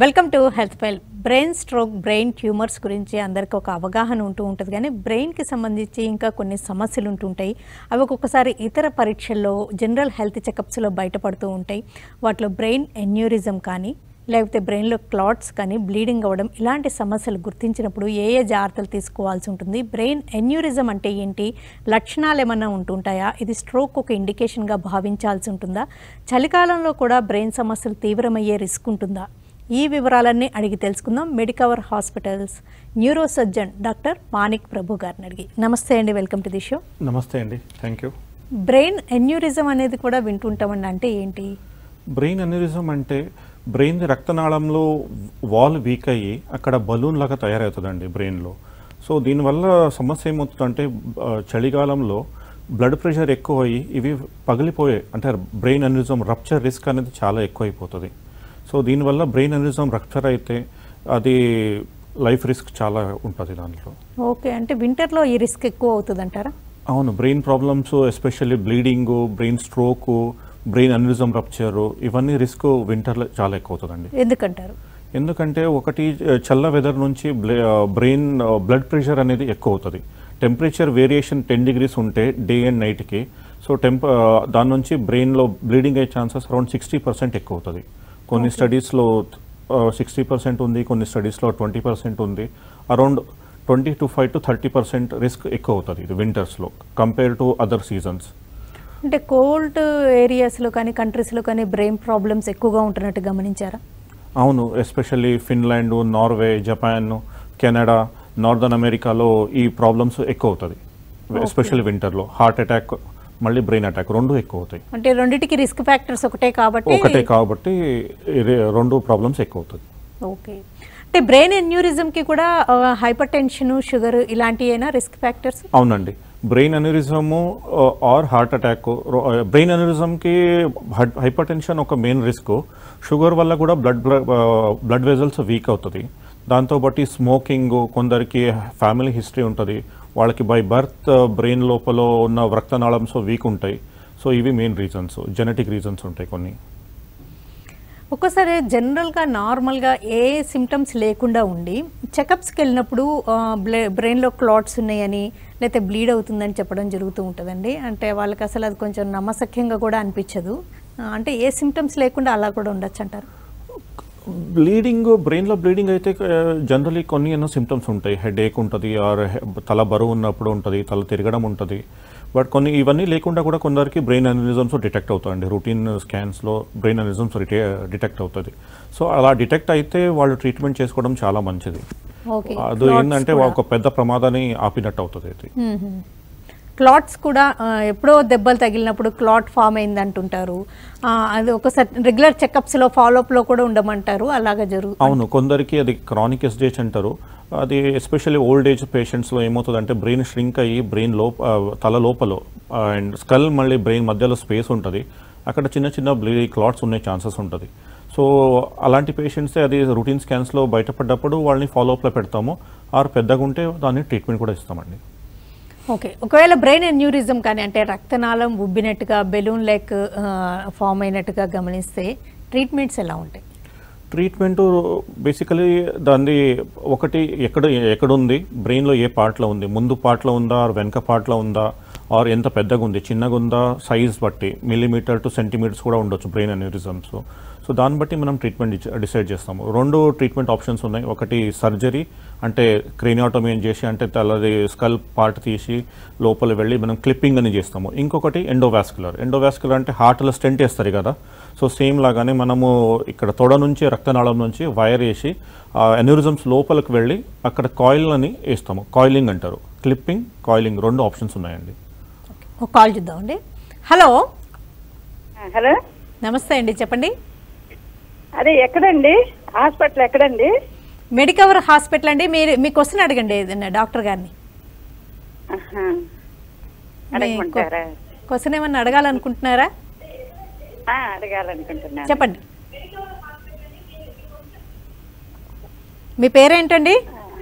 Welcome to health file brain stroke brain tumours గురించి అందరికీ ఒక అవగాహన ఉంటూ ఉంటుంది కానీ బ్రెయిన్కి సంబంధించి ఇంకా కొన్ని సమస్యలు ఉంటుంటాయి అవి ఒక్కొక్కసారి ఇతర పరీక్షల్లో జనరల్ హెల్త్ చెకప్స్లో బయటపడుతూ ఉంటాయి వాటిలో బ్రెయిన్ ఎన్యూరిజం కానీ లేకపోతే బ్రెయిన్లో క్లాట్స్ కానీ బ్లీడింగ్ అవ్వడం ఇలాంటి సమస్యలు గుర్తించినప్పుడు ఏ ఏ జాగ్రత్తలు తీసుకోవాల్సి ఉంటుంది బ్రెయిన్ ఎన్యూరిజం అంటే ఏంటి లక్షణాలు ఏమైనా ఉంటుంటాయా ఇది స్ట్రోక్ ఒక ఇండికేషన్గా భావించాల్సి ఉంటుందా చలికాలంలో కూడా బ్రెయిన్ సమస్యలు తీవ్రమయ్యే రిస్క్ ఉంటుందా ఈ వివరాలన్నీ అడిగి తెలుసుకుందాం Medicover hospitals neuro surgeon doctor Manik Prabhu గారిని అడిగి నమస్తే అండి వెల్కమ్ టు ది షో నమస్తే అండి థ్యాంక్ యూ బ్రెయిన్ ఎన్యూరిజం అనేది కూడా వింటుంటామండి అంటే ఏంటి బ్రెయిన్ అన్యూరిజం అంటే బ్రెయిన్ రక్తనాళంలో వాల్ వీక్ అయ్యి అక్కడ బలూన్ లాగా తయారవుతుందండి బ్రెయిన్లో సో దీనివల్ల సమస్య ఏమవుతుందంటే ఆ, చలికాలంలో బ్లడ్ ప్రెషర్ ఎక్కువ అయ్యి ఇవి పగిలిపోయే అంటే బ్రెయిన్ అన్యూరిజం రప్చర్ రిస్క్ అనేది చాలా ఎక్కువ అయిపోతుంది సో దీనివల్ల బ్రెయిన్ అన్యూరిజం రప్చర్ అయితే అది లైఫ్ రిస్క్ చాలా ఉంటుంది దాంట్లో ఓకే అంటే వింటర్లో ఈ రిస్క్ ఎక్కువ అవుతుంది అంటారా అవును brain problems especially bleeding brain stroke brain aneurysm rupture ఇవన్నీ రిస్క్ వింటర్లో చాలా ఎక్కువ అవుతుందండి ఎందుకంటారు ఎందుకంటే ఒకటి ఆ, చల్ల వెదర్ నుంచి బ్రెయిన్ బ్లడ్ ప్రెషర్ అనేది ఎక్కువ అవుతుంది టెంపరేచర్ వేరియేషన్ టెన్ డిగ్రీస్ ఉంటే డే అండ్ నైట్కి సో టెంప ఆ, దాని నుంచి బ్రెయిన్లో బ్లీడింగ్ అయ్యే ఛాన్సెస్ అరౌండ్ సిక్స్టీ పర్సెంట్ ఎక్కువ అవుతుంది కొన్ని స్టడీస్లో సిక్స్టీ పర్సెంట్ ఉంది కొన్ని స్టడీస్లో ట్వంటీ పర్సెంట్ ఉంది around twenty to five to thirty percent risk ఎక్కువ అవుతుంది ఇది వింటర్స్లో కంపేర్ టు అదర్ సీజన్స్ అంటే కోల్డ్ ఏరియాస్లో కానీ కంట్రీస్లో కానీ బ్రెయిన్ ప్రాబ్లమ్స్ ఎక్కువగా ఉంటున్నట్టు గమనించారా అవును especially Finland Norway Japan Canada northern అమెరికాలో ఈ ప్రాబ్లమ్స్ ఎక్కువ అవుతుంది ఎస్పెషల్లీ వింటర్లో హార్ట్ అటాక్ మళ్ళీ బ్రెయిన్ అటాక్ రెండు ఎక్కువ అవుతాయి అంటే రెండిటికి రిస్క్ ఫ్యాక్టర్స్ ఒకటే కాబట్టి ఒకటే కాబట్టి ఇది రెండు ప్రాబ్లమ్స్ ఎక్కువ అవుతుంది ఓకే అంటే బ్రెయిన్ ఎన్యూరిజంకి కూడా హైపర్ టెన్షన్ షుగర్ ఇలాంటివేనా రిస్క్ ఫ్యాక్టర్స్ అవునండి brain aneurysm or heart attack brain అన్యూరిజంకి హైపర్ టెన్షన్ ఒక మెయిన్ రిస్క్ షుగర్ వల్ల కూడా బ్లడ్ బ్లడ్ వెజల్స్ వీక్ అవుతుంది దాంతో బట్టి స్మోకింగ్ కొందరికి ఫ్యామిలీ హిస్టరీ ఉంటుంది వాళ్ళకి బై బర్త్ బ్రెయిన్ లోపల ఉన్న రక్తనాళంస్ వీక్ ఉంటాయి సో ఇవి మెయిన్ రీజన్స్ జెనెటిక్ రీజన్స్ ఉంటాయి కొన్ని ఒక్కోసారి జనరల్గా నార్మల్గా ఏ సిమ్టమ్స్ లేకుండా ఉండి చెకప్స్కి వెళ్ళినప్పుడు బ్రెయిన్లో క్లాట్స్ ఉన్నాయని లేకపోతే బ్లీడ్ అవుతుందని చెప్పడం జరుగుతూ ఉంటుందండి అంటే వాళ్ళకి అసలు అది కొంచెం నమ్మసఖ్యంగా కూడా అనిపించదు ఆ, అంటే ఏ సిమ్టమ్స్ లేకుండా అలా కూడా ఉండొచ్చు అంటారు బ్లీడింగ్ బ్రెయిన్లో బ్లీడింగ్ అయితే జనరలీ కొన్ని ఎన్నో సిమ్టమ్స్ ఉంటాయి హెడ్ ఏక్ ఉంటుంది ఆర్ తల బరువు ఉన్నప్పుడు ఉంటుంది తల తిరగడం ఉంటుంది బట్ కొన్ని ఇవన్నీ లేకుండా కూడా కొందరికి బ్రెయిన్ అనిజమ్స్ డిటెక్ట్ అవుతాయండి రొటీన్ స్కాన్స్లో బ్రెయిన్ అనిజమ్స్ డిటెక్ట్ అవుతుంది సో అలా డిటెక్ట్ అయితే వాళ్ళు ట్రీట్మెంట్ చేసుకోవడం చాలా మంచిది ఓకే అది ఏంటంటే ఒక పెద్ద ప్రమాదాన్ని ఆపినట్టు అవుతుంది అది క్లాట్స్ కూడా ఆ, ఎప్పుడో దెబ్బలు తగిలినప్పుడు క్లాట్ ఫామ్ అయింది అంటుంటారు ఆ, అది ఒకసారి రెగ్యులర్ చెకప్స్లో ఫాలోఅప్లో కూడా ఉండమంటారు అలాగా జరుగు అవును కొందరికి అది క్రానిక్ ఎస్డేజ్ అంటారు అది ఎస్పెషల్లీ ఓల్డ్ ఏజ్ పేషెంట్స్లో ఏమవుతుందంటే బ్రెయిన్ ష్రింక్ అయ్యి బ్రెయిన్ లోప ఆ, తల లోపల అండ్ స్కల్ మళ్ళీ బ్రెయిన్ మధ్యలో స్పేస్ ఉంటుంది అక్కడ చిన్న చిన్న బ్లీ క్లాట్స్ ఉండే ఛాన్సెస్ ఉంటుంది సో అలాంటి పేషెంట్స్ అది రొటీన్ స్కాన్స్లో బయటపడ్డప్పుడు వాళ్ళని ఫాలోఅప్లో పెడతాము ఆర్ పెద్దగా ఉంటే దాన్ని ట్రీట్మెంట్ కూడా ఇస్తామండి ఓకే ఒకవేళ బ్రెయిన్ ఎన్యూరిజం కానీ అంటే రక్తనాళం ఉబ్బినట్టుగా బెలూన్ లైక్ ఫామ్ అయినట్టుగా గమనిస్తే ట్రీట్మెంట్స్ ఎలా ఉంటాయి ట్రీట్మెంట్ బేసికలీ దాన్ని ఒకటి ఎక్కడ ఎక్కడ ఉంది బ్రెయిన్లో ఏ పార్ట్లో ఉంది ముందు పార్ట్లో ఉందా ఆర్ వెనక పార్ట్లో ఉందా ఆర్ ఎంత పెద్దగా ఉంది చిన్నగా ఉందా సైజ్ బట్టి మిల్లీమీటర్ టు సెంటీమీటర్స్ కూడా ఉండొచ్చు బ్రెయిన్ అన్యూరిజమ్స్ సో దాన్ని బట్టి మనం ట్రీట్మెంట్ డిసైడ్ చేస్తాము రెండు ట్రీట్మెంట్ ఆప్షన్స్ ఉన్నాయి ఒకటి సర్జరీ అంటే క్రేనియాటమీ అని చేసి అంటే తలది స్కల్ పార్ట్ తీసి లోపల వెళ్ళి మనం క్లిప్పింగ్ అని చేస్తాము ఇంకొకటి ఎండోవాస్కులర్ ఎండోవాస్కులర్ అంటే హార్ట్లో స్టెంట్ వేస్తారు కదా సో సేమ్ లాగానే మనము ఇక్కడ తొడ నుంచి రక్తనాళం నుంచి వైర్ వేసి ఎన్యూరిజమ్స్ లోపలికి వెళ్ళి అక్కడ కాయిల్ అని వేస్తాము కాయిలింగ్ అంటారు క్లిప్పింగ్ కాయిలింగ్ రెండు ఆప్షన్స్ ఉన్నాయండి ఒక కాల్ చూద్దామండి హలో ఆ, హలో నమస్తే అండి చెప్పండి అదే ఎక్కడండి హాస్పిటల్ ఎక్కడండి మెడికవర్ హాస్పిటల్ అండి మీరు మీ క్వశ్చన్ అడగండి ఏదైనా డాక్టర్ గారిని ఆహా. అడగమంటారా క్వశ్చన్ ఏమన్నా అడగాలనుకుంటున్నారా ఆ, అడగాలనుకుంటున్నాను చెప్పండి మీ పేరేంటండి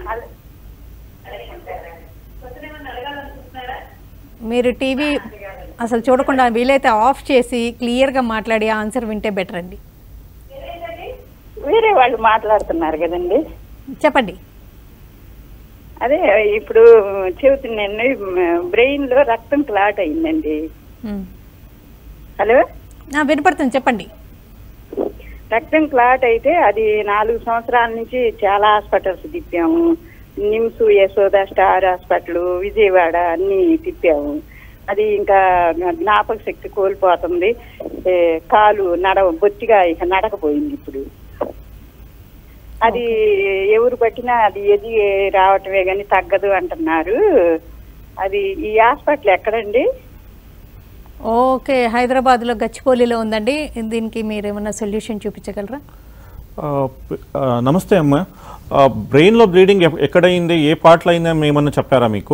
మీరు టీవీ అసలు చూడకుండా వీలైతే ఆఫ్ చేసి క్లియర్గా మాట్లాడి ఆన్సర్ వింటే బెటర్ అండి వేరే వాళ్ళు మాట్లాడుతున్నారు కదండి చెప్పండి అదే ఇప్పుడు చెబుతున్నాను బ్రెయిన్ లో రక్తం క్లాట్ అయిందండి ఉమ్. హలో ఆ, వినపడుతుంది చెప్పండి రక్తం క్లాట్ అయితే అది నాలుగు సంవత్సరాల నుంచి చాలా హాస్పిటల్స్ తిప్పాము నిమ్స్ యశోద స్టార్ హాస్పిటల్ విజయవాడ అన్ని తిప్పాము అది ఇంకా జ్ఞాపక శక్తి కోల్పోతుంది ఏ, కాలు నడవ బొత్తిగా ఇక నడకపోయింది ఇప్పుడు అది ఎవరు పట్టినా అది ఎది రావటమే కానీ తగ్గదు అంటున్నారు అది ఈ హాస్పిటల్ ఎక్కడండి ఓకే హైదరాబాద్లో గచ్చిపోలిలో ఉందండి దీనికి మీరు ఏమన్నా సొల్యూషన్ చూపించగలరా ఆ, ప- ఆ, నమస్తే అమ్మ ఆ, బ్రెయిన్లో బ్లీడింగ్ ఎక్- ఎక్కడైంది ఏ పార్ట్లో అయిందని ఏమన్నా చెప్పారా మీకు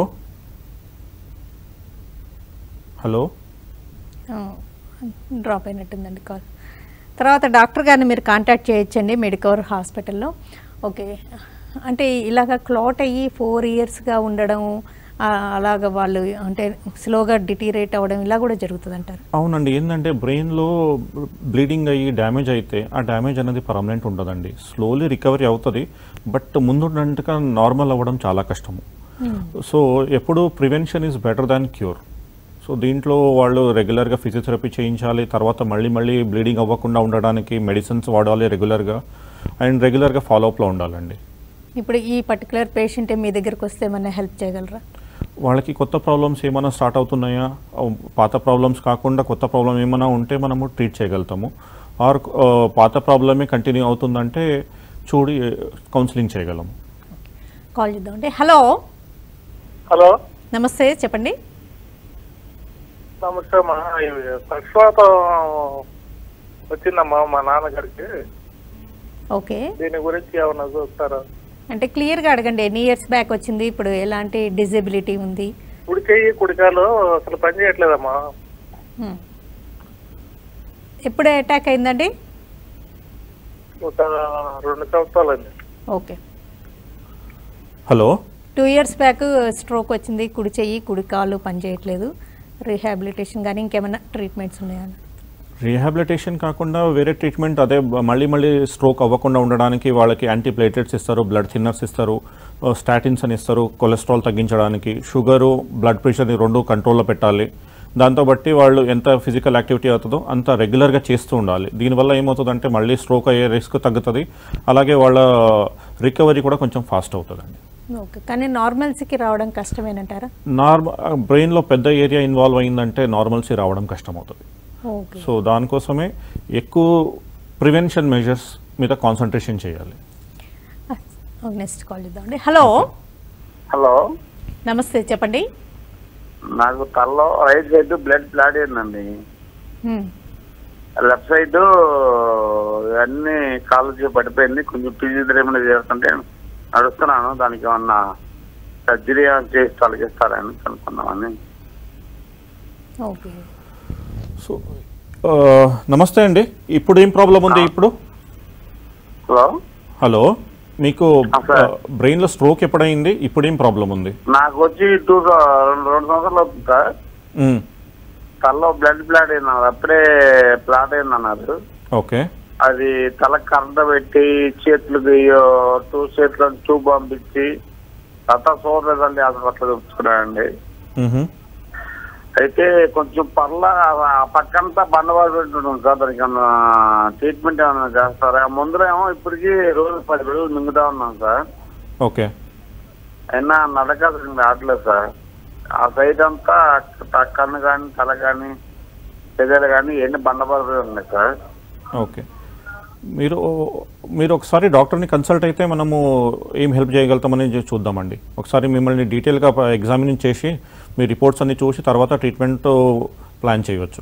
హలో డ్రాప్ అయినట్టుందండి కాల్ తర్వాత డాక్టర్ గారిని మీరు కాంటాక్ట్ చేయొచ్చండి మెడికవర్ హాస్పిటల్లో ఓకే అంటే ఇలాగ క్లాట్ అయ్యి ఫోర్ ఇయర్స్గా ఉండడం ఆ, అలాగ వాళ్ళు అంటే స్లోగా డిటీరేట్ అవ్వడం ఇలా కూడా జరుగుతుంది అంటారు అవునండి ఏంటంటే బ్రెయిన్లో బ్లీడింగ్ అయ్యి డ్యామేజ్ అయితే ఆ డ్యామేజ్ అనేది పర్మనెంట్ ఉండదండి స్లోలీ రికవరీ అవుతుంది బట్ ముందున్నట్టుగా నార్మల్ అవ్వడం చాలా కష్టము సో ఎప్పుడు prevention is better than cure so దీంట్లో వాళ్ళు రెగ్యులర్గా ఫిజియోథెరపీ చేయించాలి తర్వాత మళ్ళీ మళ్ళీ బ్లీడింగ్ అవ్వకుండా ఉండడానికి మెడిసిన్స్ వాడాలి రెగ్యులర్గా అండ్ రెగ్యులర్గా ఫాలోఅప్లో ఉండాలండి ఇప్పుడు ఈ పర్టికులర్ పేషెంట్ మీ దగ్గరకు వస్తే ఏమన్నా హెల్ప్ చేయగలరా వాళ్ళకి కొత్త ప్రాబ్లమ్స్ ఏమైనా స్టార్ట్ అవుతున్నాయా ఆ, పాత ప్రాబ్లమ్స్ కాకుండా కొత్త ప్రాబ్లం ఏమైనా ఉంటే మనము ట్రీట్ చేయగలుగుతాము ఆర్ ఆ, పాత ప్రాబ్లమే కంటిన్యూ అవుతుందంటే చూడి కౌన్సిలింగ్ చేయగలము కాల్ చేద్దామండి హలో హలో నమస్తే చెప్పండి నమస్తే మా ఇది పక్షవాతం వచ్చిందమ్మా మా నాన్నగారికి ఓకే దీని గురించి ఏమన్నా చూస్తారా అంటే క్లియర్గా అడగండి ఎన్ని ఇయర్స్ బ్యాక్ వచ్చింది ఇప్పుడు ఎలాంటి డిజబిలిటీ ఉంది కుడి చెయ్యి కుడికాలు అసలు పని చేయట్లేదమ్మా హ్మ్. ఎప్పుడు అటాక్ అయిందండి ఒక రెండు సంవత్సరాలండి okay hello two years back stroke వచ్చింది కుడి చెయ్యి కుడి కాలు పనిచేయట్లేదు రీహాబిలిటేషన్ కానీ ఇంకేమైనా ట్రీట్మెంట్స్ ఉన్నాయా రీహాబిలిటేషన్ కాకుండా వేరే ట్రీట్మెంట్ అదే బ- మళ్ళీ మళ్ళీ స్ట్రోక్ అవ్వకుండా ఉండడానికి వాళ్ళకి యాంటీ ప్లేటెట్స్ ఇస్తారు బ్లడ్ థిన్నర్స్ ఇస్తారు స్టాటిన్స్ అని ఇస్తారు కొలెస్ట్రాల్ తగ్గించడానికి షుగరు బ్లడ్ ప్రెషర్ని రెండు కంట్రోల్లో పెట్టాలి దాంతో బట్టి వాళ్ళు ఎంత ఫిజికల్ యాక్టివిటీ అవుతుందో అంత రెగ్యులర్గా చేస్తూ ఉండాలి దీనివల్ల ఏమవుతుందంటే మళ్ళీ స్ట్రోక్ అయ్యే రిస్క్ తగ్గుతుంది అలాగే వాళ్ళ రికవరీ కూడా కొంచెం ఫాస్ట్ అవుతుందండి ఓకే కానీ నార్మల్స్కి రావడం కష్టమేనంటారా నార్మల్ బ్రెయిన్లో పెద్ద ఏరియా ఇన్వాల్వ్ అయిందంటే నార్మల్సీ రావడం కష్టమవుతుంది ఓకే సో దానికోసమే ఎక్కువ ప్రివెన్షన్ మెజర్స్ మీద కాన్సన్ట్రేషన్ చేయాలి నెక్స్ట్ కాల్ చేద్దామండి హలో హలో నమస్తే చెప్పండి నాకు తలలో రైట్ సైడ్ బ్లడ్ బ్లాడ్ అయిందండి హ్మ్. లెఫ్ట్ సైడ్ అన్ని కాలు పడిపోయింది కొంచెం ఫిజియోథెరపీ చేస్తుంటే నడుస్తున్నాను దానికి ఏమన్నా సర్జరీ ఏమైనా చేసి తొలగిస్తారని కనుక్కున్నామని ఓకే సో ఆ, నమస్తే అండి ఇప్పుడు ఏం ప్రాబ్లం ఉంది ఇప్పుడు హలో హలో మీకు ఆ, సార్. బ్రెయిన్లో స్ట్రోక్ ఎప్పుడైంది ఇప్పుడు ఏం ప్రాబ్లం ఉంది నాకు వచ్చి టూ రెండు రెండు సంవత్సరాలు అవుతుంది సార్ మ్, తలలో బ్లడ్ బ్లాడ్ అయింది అప్పుడే ప్లాట్ అయింది అన్నారు ఓకే అది తల కర్ర పెట్టి చేతులకి టూ చేతుల ట్యూబ్ పంపించి తర్వాత చూడలేదండి హాస్పిటల్ చూపించుకున్నానండి మ్హూ. అయితే కొంచెం పర్ల ఆ పక్కంతా బండవాడు పెట్టున్నాం సార్ దానికి ఏమన్నా ట్రీట్మెంట్ ఏమైనా చేస్తారా ఆ మందులో ఏమో ఇప్పటికీ రోజు పది రోజులు మింగుతా ఉన్నాం సార్ ఓకే అయినా నడక అసలు రావట్లేదు సార్ ఆ సైడ్ అంతా త- కన్ను కానీ తల కానీ పెదలు కానీ ఎన్ని బండపడిపోయి ఉన్నాయి సార్ ఓకే మీరు మీరు ఒకసారి డాక్టర్ని కన్సల్ట్ అయితే మనము ఏం హెల్ప్ చేయగలుగుతామని చూ- చూద్దామండి ఒకసారి మిమ్మల్ని డీటెయిల్గా ఎగ్జామిన్ చేసి మీ రిపోర్ట్స్ అన్ని చూసి తర్వాత ట్రీట్మెంట్ ప్లాన్ చేయవచ్చు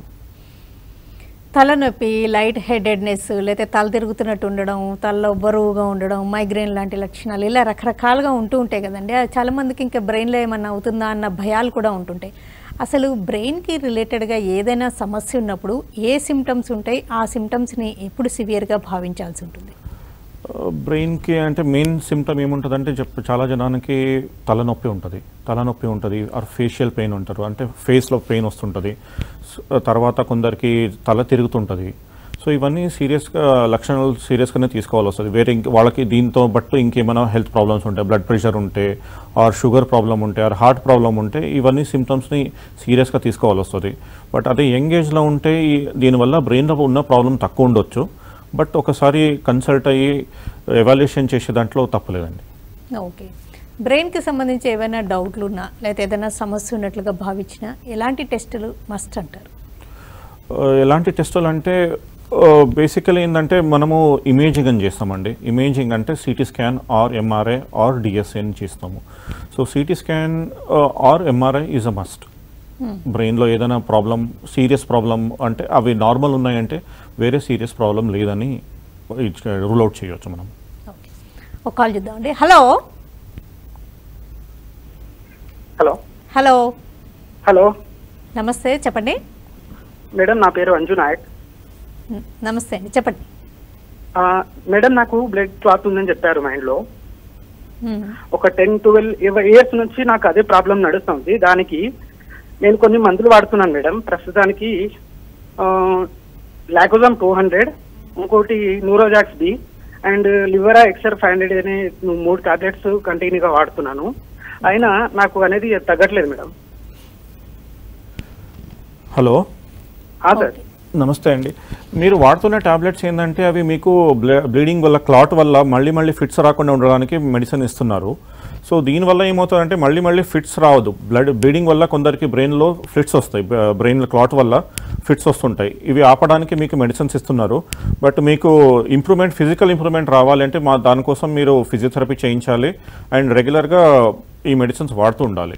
తలనొప్పి లైట్ హెడెడ్నెస్ లేకపోతే తల తిరుగుతున్నట్టు ఉండడం తలలో బరువుగా ఉండడం మైగ్రేన్ లాంటి లక్షణాలు ఇలా రకరకాలుగా ఉంటూ ఉంటాయి కదండి అది చాలా మందికి ఇంకా బ్రెయిన్లో ఏమన్నా అవుతుందా అన్న భయాలు కూడా ఉంటుంటాయి అసలు బ్రెయిన్కి రిలేటెడ్గా ఏదైనా సమస్య ఉన్నప్పుడు ఏ సిమ్టమ్స్ ఉంటాయి ఆ సిమ్టమ్స్ని ఎప్పుడు సివియర్గా భావించాల్సి ఉంటుంది బ్రెయిన్కి అంటే మెయిన్ సిమ్టమ్ ఏముంటుందంటే చెప్పు చాలా జనానికి తలనొప్పి ఉంటుంది తలనొప్పి ఉంటుంది ఆర్ ఫేషియల్ పెయిన్ ఉంటారు అంటే ఫేస్లో పెయిన్ వస్తుంటుంది స- తర్వాత కొందరికి తల తిరుగుతుంటుంది సో ఇవన్నీ సీరియస్గా లక్షణాలు సీరియస్గానే తీసుకోవాల్సి వస్తుంది వేరే ఇంక వాళ్ళకి దీంతో బట్టు ఇంకేమైనా హెల్త్ ప్రాబ్లమ్స్ ఉంటే బ్లడ్ ప్రెషర్ ఉంటే ఆర్ షుగర్ ప్రాబ్లం ఉంటే ఆర్ హార్ట్ ప్రాబ్లం ఉంటే ఇవన్నీ సిమ్టమ్స్ని సీరియస్గా తీసుకోవాల్సి వస్తుంది బట్ అదే యంగ్ ఏజ్లో ఉంటే ఈ- దీనివల్ల బ్రెయిన్లో ఉన్న ప్రాబ్లం తక్కువ ఉండొచ్చు బట్ ఒకసారి కన్సల్ట్ అయ్యి ఎవాల్యుయేషన్ చేసే దాంట్లో తప్పలేదండి ఓకే బ్రెయిన్కి సంబంధించి ఏమైనా డౌట్లు ఉన్నా లేకపోతే ఏదైనా సమస్య ఉన్నట్లుగా భావించినా ఎలాంటి టెస్టులు మస్ట్ అంటారు ఆ, ఎలాంటి టెస్టులు అంటే బేసికలీ ఏంటంటే మనము ఇమేజింగ్ అని చేస్తామండి ఇమేజింగ్ అంటే CT scan or MRI or DSA చేస్తాము so CT scan or MRI is uh must బ్రెయిన్లో ఏదైనా ప్రాబ్లం సీరియస్ ప్రాబ్లం అంటే అవి నార్మల్ ఉన్నాయంటే వేరే సీరియస్ ప్రాబ్లం లేదని రూల్ అవుట్ చేయొచ్చు మనం ఓకే ఒక కాల్ చూద్దామండి హలో హలో హలో హలో నమస్తే చెప్పండి మేడం నా పేరు అంజు నాయక్ న- నమస్తే అండి చెప్పండి ఆ, మేడం నాకు బ్లడ్ క్లాత్ ఉందని చెప్పారు మైండ్లో మ్మ్. ఒక టెన్ ట్వెల్వ్ ఇయర్స్ నుంచి నాకు అదే ప్రాబ్లం నడుస్తుంది దానికి నేను కొన్ని మందులు వాడుతున్నాను మేడం ప్రస్తుతానికి లాకోజామ్ టూ హండ్రెడ్ ఇంకోటి న్యూరోజాక్స్ B and Levera XR five hundred అనే మూడు టాబ్లెట్స్ కంటిన్యూగా వాడుతున్నాను అయినా నాకు అనేది తగ్గట్లేదు మేడం హలో ఆ సార్ నమస్తే అండి మీరు వాడుతున్న టాబ్లెట్స్ ఏంటంటే అవి మీకు బ్లీడింగ్ వల్ల క్లాట్ వల్ల మళ్ళీ మళ్ళీ ఫిట్స్ రాకుండా ఉండడానికి మెడిసిన్ ఇస్తున్నారు సో దీనివల్ల ఏమవుతుందంటే మళ్ళీ మళ్ళీ ఫిట్స్ రావద్దు బ్లడ్ బ్లీడింగ్ వల్ల కొందరికి బ్రెయిన్లో ఫిట్స్ వస్తాయి బ్రెయిన్ క్లాట్ వల్ల ఫిట్స్ వస్తుంటాయి ఇవి ఆపడానికి మీకు మెడిసిన్స్ ఇస్తున్నారు బట్ మీకు ఇంప్రూవ్మెంట్ ఫిజికల్ ఇంప్రూవ్మెంట్ రావాలంటే మా దానికోసం మీరు ఫిజియోథెరపీ చేయించాలి అండ్ రెగ్యులర్గా ఈ మెడిసిన్స్ వాడుతూ ఉండాలి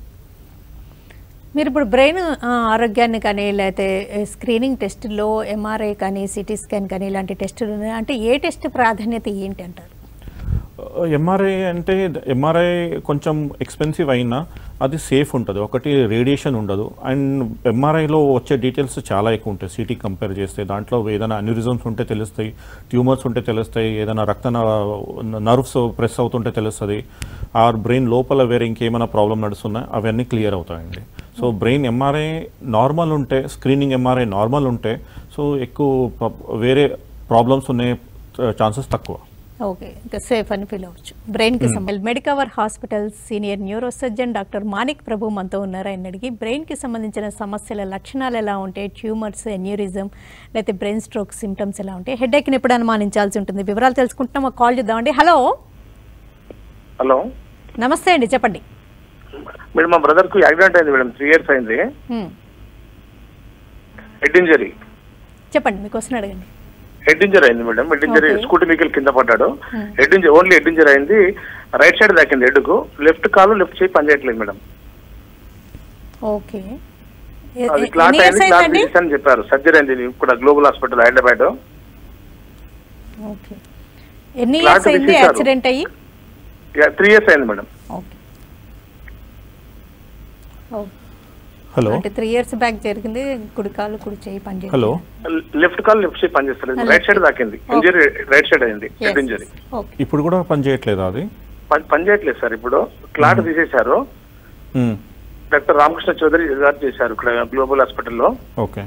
మీరు ఇప్పుడు బ్రెయిన్ ఆ, ఆరోగ్యాన్ని కానీ లేకపోతే స్క్రీనింగ్ టెస్టుల్లో ఎంఆర్ఐ కానీ సిటీ స్కాన్ కానీ ఇలాంటి టెస్టులు ఉన్నాయి అంటే ఏ టెస్ట్ ప్రాధాన్యత ఏంటి అంటారు ఎంఆర్ఐ అంటే ఎంఆర్ఐ కొంచెం ఎక్స్పెన్సివ్ అయినా అది సేఫ్ ఉంటుంది ఒకటి రేడియేషన్ ఉండదు అండ్ ఎంఆర్ఐలో వచ్చే డీటెయిల్స్ చాలా ఎక్కువ ఉంటాయి సిటీ కంపేర్ చేస్తే దాంట్లో ఏదైనా అన్యూరిజమ్స్ ఉంటే తెలుస్తాయి ట్యూమర్స్ ఉంటే తెలుస్తాయి ఏదైనా రక్త నర్వ్స్ ప్రెస్ అవుతుంటే తెలుస్తుంది ఆర్ బ్రెయిన్ లోపల వేరే ఇంకేమైనా ప్రాబ్లం నడుస్తున్నా అవన్నీ క్లియర్ అవుతాయండి సో బ్రెయిన్ ఎంఆర్ఐ నార్మల్ ఉంటే స్క్రీనింగ్ ఎంఆర్ఐ నార్మల్ ఉంటే సో ఎక్కువ ప్ర- వేరే ప్రాబ్లమ్స్ ఉండే ఛాన్సెస్ తక్కువ ఓకే ఇంకా సేఫ్ అని ఫీల్ అవ్వచ్చు బ్రెయిన్కి సంబంధించి Medicover hospital senior neuro surgeon doctor Manik Prabhu మనతో ఉన్నారు ఆయన అడిగి బ్రెయిన్కి సంబంధించిన సమస్యల లక్షణాలు ఎలా ఉంటాయి ట్యూమర్స్ ఎన్యూరిజం లేకపోతే బ్రెయిన్ స్ట్రోక్ సిమ్టమ్స్ ఎలా ఉంటాయి హెడేక్ని ఎప్పుడు అనుమానించాల్సి ఉంటుంది వివరాలు తెలుసుకుంటున్నాం ఒక కాల్ చేద్దామండి హలో హలో నమస్తే అండి చెప్పండి మేడం మా బ్రదర్ కు యాక్సిడెంట్ అయింది మేడం త్రీ ఇయర్స్ అయింది హ్మ్. హెడ్ ఇంజరీ చెప్పండి మీకు వస్తున్న అడగండి హెడ్ ఇంజరీ అయింది madam head injury Okay. Scooty మీకెళ్ళి కింద పడ్డాడు head injury only head injury అయింది రైట్ సైడ్ దాకింది హెడ్ కు లెఫ్ట్ కాలు లెఫ్ట్ చేయి పనిచేయట్లేదు మేడం ఓకే ఎ- అది ఎ- క్లాట్ ఎన్ని అయింది ఇయర్స్ క్లాట్ అయిందండి తీసేసి అని చెప్పారు సర్జరీ అయింది ఇక్కడ గ్లోబల్ హాస్పిటల్ హైదరాబాద్ ఓకే ఎన్ని క్లాట్ ఇయర్స్ అయింది తీసేశారు. యాక్సిడెంట్ అయ్యి త్రీ ఇయర్స్ అయింది మేడం ఓకే ఓకే హలో అంటే త్రీ ఇయర్స్ బ్యాక్ జరిగింది కుడి కాలు కుడి చేయి పని హలో లెఫ్ట్ కాల్ లెఫ్ట్ చేయి పనిచేస్తలేదు Left. రైట్ సైడ్ దాకింది ఇంజరీ రైట్ సైడ్ అయింది హెడ్ ఇంజరీ ఓకే ఇప్పుడు కూడా పని చేయట్లేదా అది పని చేయట్లేదు సార్ ఇప్పుడు క్లాట్ తీసేశారు మ్మ్. డాక్టర్ రామకృష్ణ చౌదరి గారు చేశారు ఇక్కడ గ్లోబల్ హాస్పిటల్లో ఓకే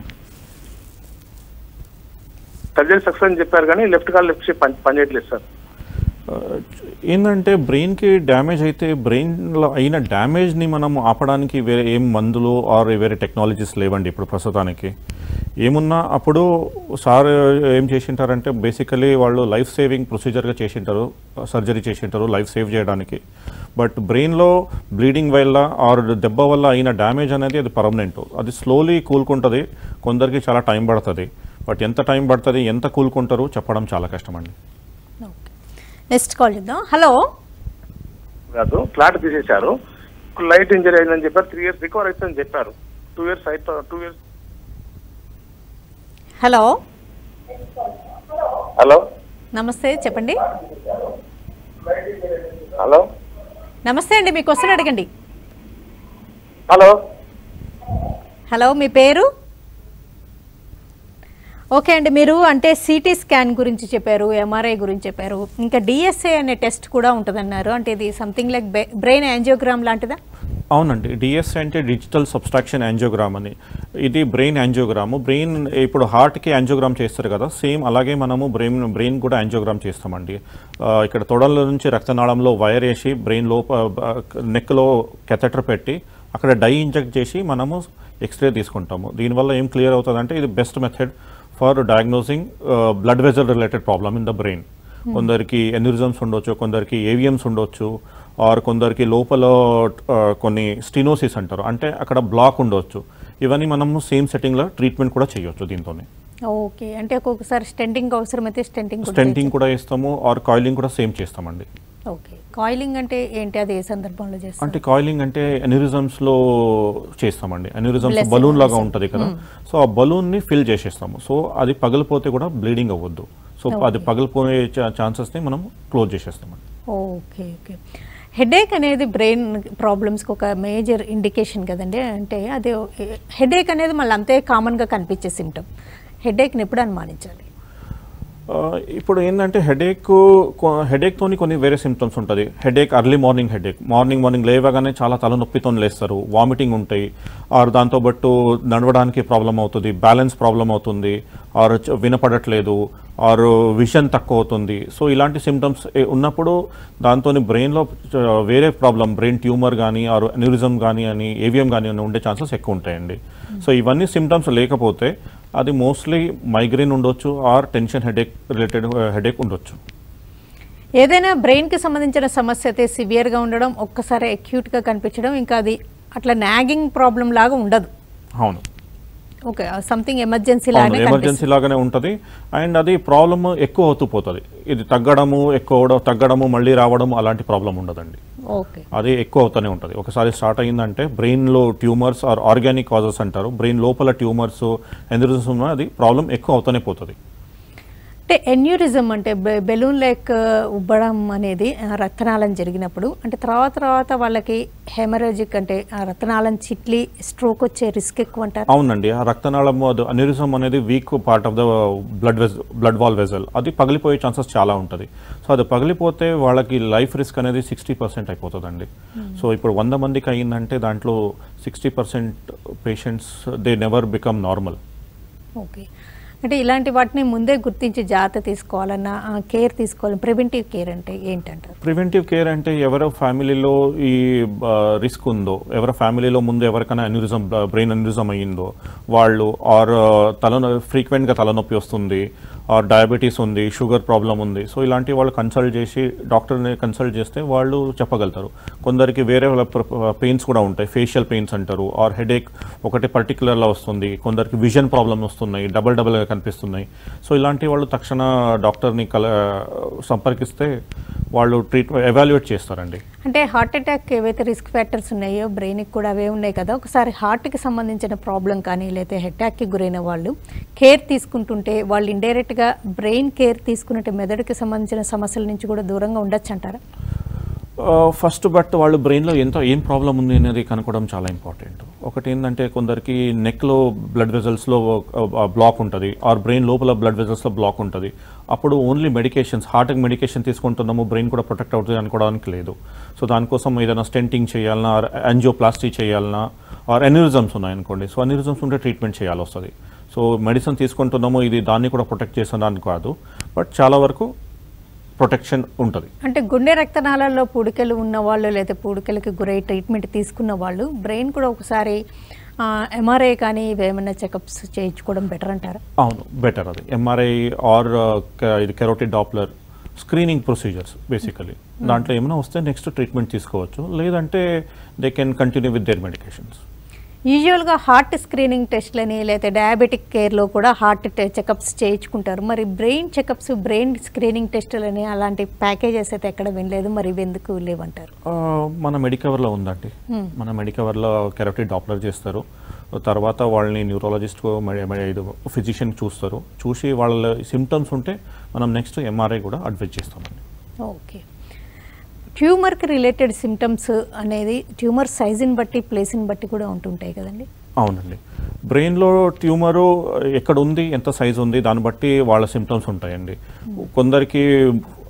సర్జరీ సక్సెస్ అని చెప్పారు కానీ లెఫ్ట్ కాల్ లెఫ్ట్ చేయి పని పనిచేయట్లేదు సార్ ఆ, ఏంటంటే బ్రెయిన్కి డ్యామేజ్ అయితే బ్రెయిన్లో అయిన డ్యామేజ్ని మనం ఆపడానికి వేరే ఏం మందులు ఆర్ వేరే టెక్నాలజీస్ లేవండి ఇప్పుడు ప్రస్తుతానికి ఏమున్నా అప్పుడు సార్ ఏం చేసింటారంటే బేసికలీ వాళ్ళు లైఫ్ సేవింగ్ ప్రొసీజర్గా చేసింటారు సర్జరీ చేసింటారు లైఫ్ సేవ్ చేయడానికి బట్ బ్రెయిన్లో బ్లీడింగ్ వల్ల ఆర్ దెబ్బ వల్ల అయిన డ్యామేజ్ అనేది అది పర్మనెంట్ అది స్లోలీ కూలుకుంటుంది కొందరికి చాలా టైం పడుతుంది బట్ ఎంత టైం పడుతుంది ఎంత కూలుకుంటారు చెప్పడం చాలా కష్టం అండి ఓకే నెక్స్ట్ కాల్ చేద్దాం హలో కాదు ఫ్లాట్ తీసేశారు లైట్ ఇంజరీ అయిందని చెప్పారు త్రీ ఇయర్స్ రికవర్ అవుతుందని చెప్పారు టూ ఇయర్స్ అయిపో టూ ఇయర్స్ హలో హలో నమస్తే చెప్పండి హలో నమస్తే అండి మీకు వస్తున్న అడగండి హలో హలో మీ పేరు ఓకే అండి మీరు అంటే సిటీ స్కాన్ గురించి చెప్పారు ఎంఆర్ఐ గురించి చెప్పారు ఇంకా డిఎస్ఏ అనే టెస్ట్ కూడా ఉంటుందన్నారు అంటే ఇది సంథింగ్ లైక్ బ్రెయిన్ యాంజియోగ్రామ్ లాంటిదా అవునండి డిఎస్ అంటే డిజిటల్ సబ్స్ట్రాక్షన్ యాంజియోగ్రామ్ అని ఇది బ్రెయిన్ యాంజియోగ్రామ్ బ్రెయిన్ ఇప్పుడు హార్ట్కి యాంజియోగ్రామ్ చేస్తారు కదా సేమ్ అలాగే మనము బ్రెయిన్ బ్రెయిన్ కూడా యాంజియోగ్రామ్ చేస్తామండి ఆ, ఇక్కడ తొడల నుంచి రక్తనాళంలో వైర్ వేసి బ్రెయిన్ లోప నెక్లో కెథెటర్ పెట్టి అక్కడ డై ఇంజెక్ట్ చేసి మనము ఎక్స్రే తీసుకుంటాము దీనివల్ల ఏం క్లియర్ అవుతుందంటే ఇది best method for diagnosing blood vessel related problem in the brain కొందరికి ఎన్యూరిజమ్స్ ఉండొచ్చు కొందరికి ఏవిఎమ్స్ ఉండొచ్చు ఆర్ కొందరికి లోపల ఆ, కొన్ని స్టినోసిస్ అంటారు అంటే అక్కడ బ్లాక్ ఉండొచ్చు ఇవన్నీ మనము సేమ్ సెట్టింగ్లో ట్రీట్మెంట్ కూడా చేయొచ్చు దీంతోనే ఓకే అంటే ఒక్కొక్కసారి స్టెంటింగ్ అవసరమైతే స్టెంటింగ్ స్టెంటింగ్ కూడా ఇస్తాము ఆర్ కాయిలింగ్ కూడా సేమ్ చేస్తామండి ఓకే కాయిలింగ్ అంటే ఏంటి అది ఏ సందర్భంలో చేస్తారు అంటే కాయిలింగ్ అంటే అన్యూరిజమ్స్ లో చేస్తామండి అన్యూరిజమ్స్ Blessing బలూన్ లాగా కోసం. ఉంటది కదా సో ఆ బలూన్ ని ఫిల్ చేసేస్తాము సో అది పగిలిపోతే కూడా బ్లీడింగ్ అవ్వద్దు సో అది పగిలిపోయే ఛాన్సెస్ ని మనం క్లోజ్ చేసేస్తామండి ఓకే ఓకే హెడేక్ అనేది బ్రెయిన్ ప్రాబ్లమ్స్కి ఒక మేజర్ ఇండికేషన్ కదండి అంటే అది హెడేక్ అనేది మళ్ళీ అంతే కామన్గా కనిపించే సిమ్టమ్ హెడేక్ని ఎప్పుడు అనుమానించాలి ఆ, ఇప్పుడు ఏంటంటే హెడేక్ హెడేక్తోని కొన్ని వేరే సిమ్టమ్స్ ఉంటుంది headache early morning headache morning morning లేవగానే చాలా తలనొప్పితో లేస్తారు వామిటింగ్ ఉంటాయి ఆర్ దాంతో బట్టు నడవడానికి ప్రాబ్లం అవుతుంది బ్యాలెన్స్ ప్రాబ్లం అవుతుంది ఆర్ చ- వినపడట్లేదు ఆర్ విజన్ తక్కువ అవుతుంది సో ఇలాంటి సిమ్టమ్స్ ఉన్నప్పుడు దాంతో బ్రెయిన్లో వేరే ప్రాబ్లం బ్రెయిన్ ట్యూమర్ కానీ ఆర్ అన్యూరిజం కానీ అని ఏవిఎం కానీ అని ఉండే ఛాన్సెస్ ఎక్కువ ఉంటాయండి సో ఇవన్నీ సిమ్టమ్స్ లేకపోతే అది మోస్ట్లీ మైగ్రేన్ ఉండొచ్చు or tension headache related headache ఉండొచ్చు ఏదైనా బ్రెయిన్కి సంబంధించిన సమస్య అయితే సివియర్గా ఉండడం ఒక్కసారి అక్యూట్గా కనిపించడం ఇంకా అది అట్లా నాగింగ్ ప్రాబ్లం లాగా ఉండదు అవును ఓకే సంథింగ్ ఎమర్జెన్సీ అవును లాగానే ఎమర్జెన్సీ కనిపిస్తుంది లాగానే ఉంటుంది అండ్ అది ప్రాబ్లమ్ ఎక్కువ అవుతూ పోతుంది ఇది తగ్గడము ఎక్కువ అవడం తగ్గడము మళ్ళీ రావడం అలాంటి ప్రాబ్లం ఉండదండి ఓకే అది ఎక్కువ అవుతూనే ఉంటుంది ఒకసారి స్టార్ట్ అయిందంటే బ్రెయిన్లో ట్యూమర్స్ ఆర్ ఆర్గానిక్ కాజెస్ అంటారు బ్రెయిన్ లోపల ట్యూమర్స్ ఎందుకు ఉన్న అది ప్రాబ్లం ఎక్కువ అవుతూనే పోతుంది అంటే ఎన్యూరిజం అంటే బె- బెలూన్ లైక్ ఉబ్బడం అనేది ఆ, రక్తనాళం జరిగినప్పుడు అంటే తర్వాత తర్వాత వాళ్ళకి హెమరేజిక్ అంటే ఆ రక్తనాళం చిట్లి స్ట్రోక్ వచ్చే రిస్క్ ఎక్కువ అంటారు అవునండి ఆ రక్తనాళం అది అన్యూరిజం అనేది weak part of the blood ves blood wall vessel అది పగిలిపోయే ఛాన్సెస్ చాలా ఉంటుంది సో అది పగిలిపోతే వాళ్ళకి లైఫ్ రిస్క్ అనేది సిక్స్టీ పర్సెంట్ అయిపోతుందండి సో ఇప్పుడు వంద మందికి అయ్యిందంటే దాంట్లో sixty percent patients they never become normal okay అంటే ఇలాంటి వాటిని ముందే గుర్తించి జాగ్రత్త తీసుకోవాలన్నా కేర్ తీసుకోవాలి ప్రివెంటివ్ కేర్ అంటే ఏంటంటారు ప్రివెంటివ్ కేర్ అంటే ఎవరో ఫ్యామిలీలో ఈ రిస్క్ ఉందో ఎవరి ఫ్యామిలీలో ముందు ఎవరికైనా అన్యూరిజం బ్రెయిన్ అన్యూరిజం అయ్యిందో వాళ్ళు ఆర్ తల ఫ్రీక్వెంట్గా తలనొప్పి వస్తుంది ఆర్ డయాబెటీస్ ఉంది షుగర్ ప్రాబ్లం ఉంది సో ఇలాంటి వాళ్ళు కన్సల్ట్ చేసి డాక్టర్ని కన్సల్ట్ చేస్తే వాళ్ళు చెప్పగలుగుతారు కొందరికి వేరే పెయిన్స్ కూడా ఉంటాయి ఫేషియల్ పెయిన్స్ అంటారు ఆర్ హెడేక్ ఒకటి పర్టికులర్లో వస్తుంది కొందరికి విజన్ ప్రాబ్లమ్ వస్తున్నాయి డబల్ డబల్గా కనిపిస్తున్నాయి సో ఇలాంటి వాళ్ళు తక్షణ డాక్టర్ని కల సంపర్కిస్తే వాళ్ళు ట్రీట్మెంట్ ఎవాల్యుయేట్ చేస్తారండి అంటే హార్ట్ అటాక్ ఏవైతే రిస్క్ ఫ్యాక్టర్స్ ఉన్నాయో బ్రెయిన్కి కూడా అవే ఉన్నాయి కదా ఒకసారి హార్ట్కి సంబంధించిన ప్రాబ్లం కానీ లేకపోతే అటాక్కి గురైన వాళ్ళు కేర్ తీసుకుంటుంటే వాళ్ళు ఇండైరెక్ట్గా బ్రెయిన్ కేర్ తీసుకున్నట్టు మెదడుకి సంబంధించిన సమస్యల నుంచి కూడా దూరంగా ఉండొచ్చు అంటారా ఫస్ట్ బట్ వాళ్ళు బ్రెయిన్లో ఎంత ఏం ప్రాబ్లం ఉంది అనేది కనుక్కోవడం చాలా ఇంపార్టెంట్ ఒకటి ఏంటంటే కొందరికి నెక్లో బ్లడ్ వెజల్స్లో బ్లాక్ ఉంటుంది ఆర్ బ్రెయిన్ లోపల బ్లడ్ వెజల్స్లో బ్లాక్ ఉంటుంది అప్పుడు ఓన్లీ మెడికేషన్స్ హార్ట్కి మెడికేషన్ తీసుకుంటున్నాము బ్రెయిన్ కూడా ప్రొటెక్ట్ అవుతుంది అనుకోవడానికి లేదు సో దానికోసం ఏదైనా స్టెంటింగ్ చేయాలన్నా ఆర్ యాంజియోప్లాస్టీ చేయాలన్నా ఆర్ ఎన్యూరిజమ్స్ ఉన్నాయనుకోండి సో ఎన్యూరిజమ్స్ ఉంటే ట్రీట్మెంట్ చేయాల్సి వస్తుంది సో మెడిసిన్ తీసుకుంటున్నాము ఇది దాన్ని కూడా ప్రొటెక్ట్ చేసేదానికి కాదు బట్ చాలా వరకు ప్రొటెక్షన్ ఉంటుంది అంటే గుండె రక్తనాళాల్లో పూడికలు ఉన్న వాళ్ళు లేదా పూడికలకి గురై ట్రీట్మెంట్ తీసుకున్న వాళ్ళు బ్రెయిన్ కూడా ఒకసారి ఎంఆర్ఐ కానీ ఇవేమైనా చెకప్స్ చేయించుకోవడం బెటర్ అంటారా అవును బెటర్ అది ఎంఆర్ఐ ఆర్ ఇది carotid doppler screening procedures basically దాంట్లో ఏమైనా వస్తే నెక్స్ట్ ట్రీట్మెంట్ తీసుకోవచ్చు లేదంటే they can continue with their medications యూజువల్గా హార్ట్ స్క్రీనింగ్ టెస్ట్లని లేదా డయాబెటిక్ కేర్లో కూడా హార్ట్ చెకప్స్ చేయించుకుంటారు మరి బ్రెయిన్ చెకప్స్ బ్రెయిన్ స్క్రీనింగ్ టెస్టులని అలాంటి ప్యాకేజెస్ అయితే ఎక్కడ వినలేదు మరి ఇవి ఎందుకు లేవంటారు మన మెడికవర్లో ఉందండి మన మెడికవర్లో కెరోటిడ్ డాప్లర్ చేస్తారు తర్వాత వాళ్ళని న్యూరాలజిస్ట్ ఇది ఫిజిషియన్ చూస్తారు చూసి వాళ్ళ సిమ్టమ్స్ ఉంటే మనం నెక్స్ట్ ఎంఆర్ఐ కూడా అడ్వైజ్ చేస్తామండి ఓకే ట్యూమర్కి రిలేటెడ్ సిమ్టమ్స్ అనేది ట్యూమర్ సైజుని బట్టి ప్లేస్ని బట్టి కూడా ఉంటుంటాయి కదండి అవునండి బ్రెయిన్లో ట్యూమరు ఎక్కడ ఉంది ఎంత సైజ్ ఉంది దాన్ని బట్టి వాళ్ళ సిమ్టమ్స్ ఉంటాయండి కొందరికి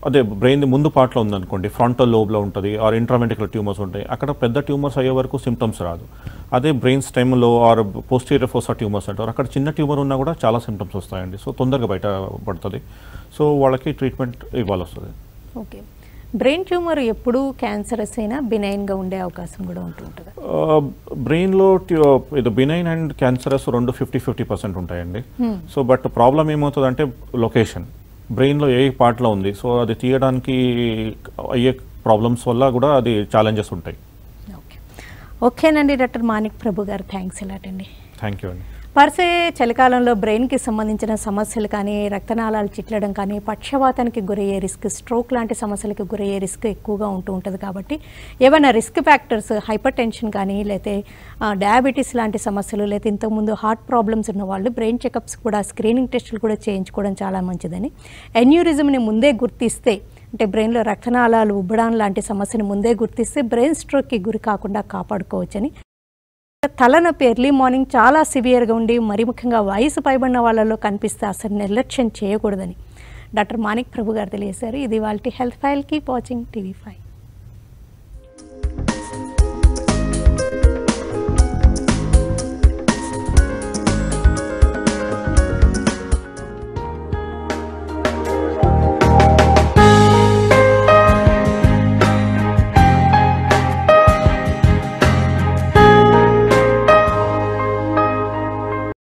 అదే బ్రెయిన్ ముందు పార్ట్లో ఉందనుకోండి ఫ్రంటల్ లోబ్లో ఉంటుంది ఆర్ ఇంట్రామెంటికల్ ట్యూమర్స్ ఉంటాయి అక్కడ పెద్ద ట్యూమర్స్ అయ్యే వరకు సిమ్టమ్స్ రాదు అదే బ్రెయిన్ స్టెమ్లో ఆర్ పోస్టీరియర్ ఫోసా ట్యూమర్స్ అంటారు అక్కడ చిన్న ట్యూమర్ ఉన్నా కూడా చాలా సిమ్టమ్స్ వస్తాయండి సో తొందరగా బయట పడుతుంది సో వాళ్ళకి ట్రీట్మెంట్ ఇవ్వాలి వస్తుంది ఓకే బ్రెయిన్ ట్యూమర్ ఎప్పుడు క్యాన్సరస్ అయినా బినైన్గా ఉండే అవకాశం కూడా ఉంటూ ఉంటుంది బ్రెయిన్లో ఇది బినైన్ అండ్ క్యాన్సరస్ రెండు ఫిఫ్టీ ఫిఫ్టీ పర్సెంట్ ఉంటాయండి సో బట్ ప్రాబ్లం ఏమవుతుందంటే లొకేషన్ బ్రెయిన్లో ఏ పార్ట్లో ఉంది సో అది తీయడానికి అయ్యే ప్రాబ్లమ్స్ వల్ల కూడా అది ఛాలెంజెస్ ఉంటాయి ఓకే ఓకేనండి డాక్టర్ మాణిక్ ప్రభు గారు థ్యాంక్స్ ఎలాటండి థ్యాంక్ యూ అండి పర్సే చలికాలంలో బ్రెయిన్కి సంబంధించిన సమస్యలు కానీ రక్తనాళాలు చిట్లడం కానీ పక్షవాతానికి గురయ్యే రిస్క్ స్ట్రోక్ లాంటి సమస్యలకు గురయ్యే రిస్క్ ఎక్కువగా ఉంటూ ఉంటుంది కాబట్టి ఏమైనా రిస్క్ ఫ్యాక్టర్స్ హైపర్ టెన్షన్ కానీ లేతే డయాబెటీస్ లాంటి సమస్యలు లేకపోతే ఇంతకుముందు హార్ట్ ప్రాబ్లమ్స్ ఉన్న వాళ్ళు బ్రెయిన్ చెకప్స్ కూడా స్క్రీనింగ్ టెస్టులు కూడా చేయించుకోవడం చాలా మంచిదని ఎన్యూరిజంని ముందే గుర్తిస్తే అంటే బ్రెయిన్లో రక్తనాళాలు ఉబ్బడం లాంటి సమస్యను ముందే గుర్తిస్తే బ్రెయిన్ స్ట్రోక్కి గురి కాకుండా కాపాడుకోవచ్చని తలనొప్పి ఎర్లీ మార్నింగ్ చాలా సివియర్గా ఉండి మరి ముఖ్యంగా వయసు పైబడిన వాళ్ళలో కనిపిస్తే అసలు నిర్లక్ష్యం చేయకూడదని డాక్టర్ మాణిక్ ప్రభు గారు తెలియజేశారు ఇది వాళ్ళ health file keep watching TV five